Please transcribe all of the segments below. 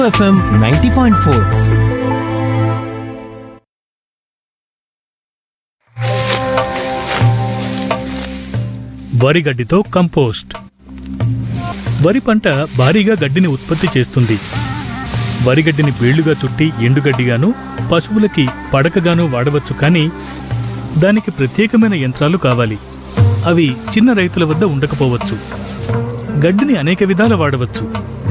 FM ninety point four వరి గడ్డితో compost వరి పంట భారీగా గడ్డిని ఉత్పత్తి చేస్తుంది వరి గడ్డిని బీళ్లుగా చుట్టి ఎండుగడ్డిగాను పశువులకి పడకగాను వాడవచ్చు కానీ దానికి ప్రత్యేకమైన యంత్రాలు కావాలి అవి చిన్న రైతుల వద్ద ఉండకపోవచ్చు గడ్డిని అనేక విధాల వాడవచ్చు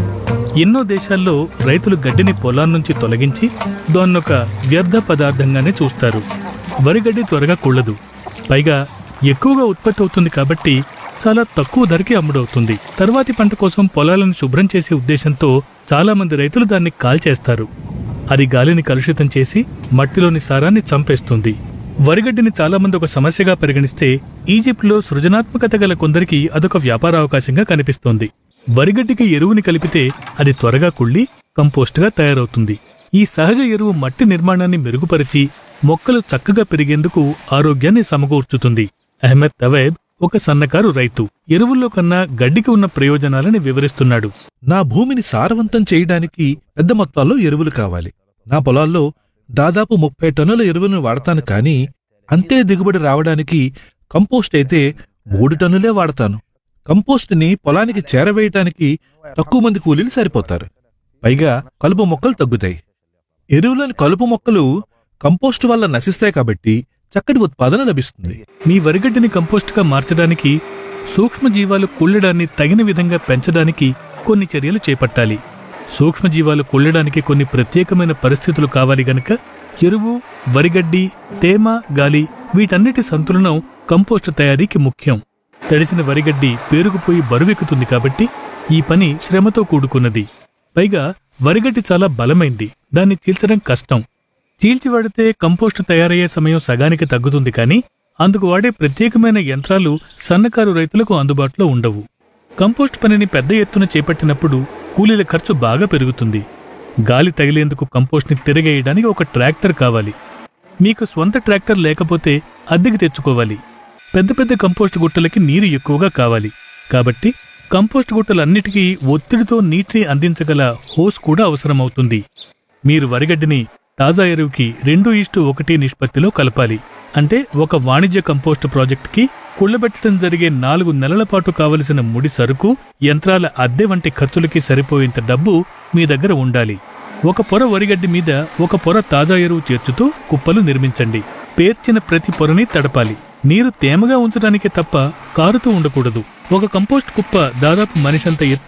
ఎన్నో దేశాల్లో రైతులు గడ్డిని పొలాన్నుంచి తొలగించి దాన్నొక వ్యర్థ పదార్థంగానే చూస్తారు వరి గడ్డి త్వరగా కుళ్ళదు పైగా ఎక్కువగా ఉత్పత్తి అవుతుంది కాబట్టి చాలా తక్కువ ధరకే అమ్ముడవుతుంది తర్వాతి పంట కోసం పొలాలను శుభ్రం చేసే ఉద్దేశంతో చాలా మంది రైతులు దాన్ని కాల్చేస్తారు అది గాలిని కలుషితం చేసి మట్టిలోని సారాన్ని చంపేస్తుంది వరిగడ్డిని చాలా మంది ఒక సమస్యగా పరిగణిస్తే ఈజిప్ట్లో సృజనాత్మకత గల కొందరికి అదొక వ్యాపార అవకాశంగా కనిపిస్తోంది వరిగడ్డికి ఎరువుని కలిపితే అది త్వరగా కుళ్ళి కంపోస్ట్గా తయారవుతుంది ఈ సహజ ఎరువు మట్టి నిర్మాణాన్ని మెరుగుపరిచి మొక్కలు చక్కగా పెరిగేందుకు ఆరోగ్యాన్ని సమకూర్చుతుంది అహ్మద్ తవేబ్ ఒక సన్నకారు రైతు ఎరువుల్లో కన్నా గడ్డికి ఉన్న ప్రయోజనాలని వివరిస్తున్నాడు నా భూమిని సారవంతం చేయడానికి పెద్ద మొత్తాల్లో ఎరువులు కావాలి నా పొలాల్లో దాదాపు ముప్పై టన్నుల ఎరువులను వాడతాను కానీ అంతే దిగుబడి రావడానికి కంపోస్ట్ అయితే మూడు టన్నులే వాడతాను కంపోస్ట్ని పొలానికి చేరవేయటానికి తక్కువ మంది కూలీలు సరిపోతారు పైగా కలుపు మొక్కలు తగ్గుతాయి ఎరువులోని కలుపు మొక్కలు కంపోస్ట్ వల్ల నశిస్తాయి కాబట్టి చక్కటి ఉత్పాదన లభిస్తుంది మీ వరిగడ్డిని కంపోస్ట్గా మార్చడానికి సూక్ష్మజీవాలు కుళ్ళడాన్ని తగిన విధంగా పెంచడానికి కొన్ని చర్యలు చేపట్టాలి సూక్ష్మజీవాలు కుళ్ళడానికి కొన్ని ప్రత్యేకమైన పరిస్థితులు కావాలి గనక ఎరువు వరిగడ్డి తేమ గాలి వీటన్నిటి సంతులనం కంపోస్ట్ తయారీకి ముఖ్యం తడిసిన వరిగడ్డి పేరుకుపోయి బరువెక్కుతుంది కాబట్టి ఈ పని శ్రమతో కూడుకున్నది పైగా వరిగడ్డి చాలా బలమైంది దాన్ని చీల్చడం కష్టం చీల్చివాడితే కంపోస్ట్ తయారయ్యే సమయం సగానికి తగ్గుతుంది కానీ అందుకు వాడే ప్రత్యేకమైన యంత్రాలు సన్నకారు రైతులకు అందుబాటులో ఉండవు కంపోస్ట్ పనిని పెద్ద ఎత్తున చేపట్టినప్పుడు కూలీల ఖర్చు బాగా పెరుగుతుంది గాలి తగిలేందుకు కంపోస్ట్ని తిరగేయడానికి ఒక ట్రాక్టర్ కావాలి మీకు స్వంత ట్రాక్టర్ లేకపోతే అద్దెకి తెచ్చుకోవాలి పెద్ద పెద్ద కంపోస్ట్ గుట్టలకి నీరు ఎక్కువగా కావాలి కాబట్టి కంపోస్ట్ గుట్టలన్నిటికీ ఒత్తిడితో నీటిని అందించగల హోస్ కూడా అవసరమవుతుంది మీరు వరిగడ్డిని తాజా ఎరువుకి రెండు ఈస్టు ఒకటి నిష్పత్తిలో కలపాలి అంటే ఒక వాణిజ్య కంపోస్ట్ ప్రాజెక్టుకి కుళ్ళబెట్టడం జరిగే నాలుగు నెలల పాటు కావలసిన ముడి సరుకు యంత్రాల అద్దె వంటి ఖర్చులకి సరిపోయేంత డబ్బు మీ దగ్గర ఉండాలి ఒక పొర వరిగడ్డి మీద ఒక పొర తాజా ఎరువు చేర్చుతూ కుప్పలు నిర్మించండి పేర్చిన ప్రతి పొరని తడపాలి నీరు తేమగా ఉంచడానికి తప్ప కారుతూ ఉండకూడదు ఒక కంపోస్ట్ కుప్ప దాదాపు మనిషంత ఎత్తు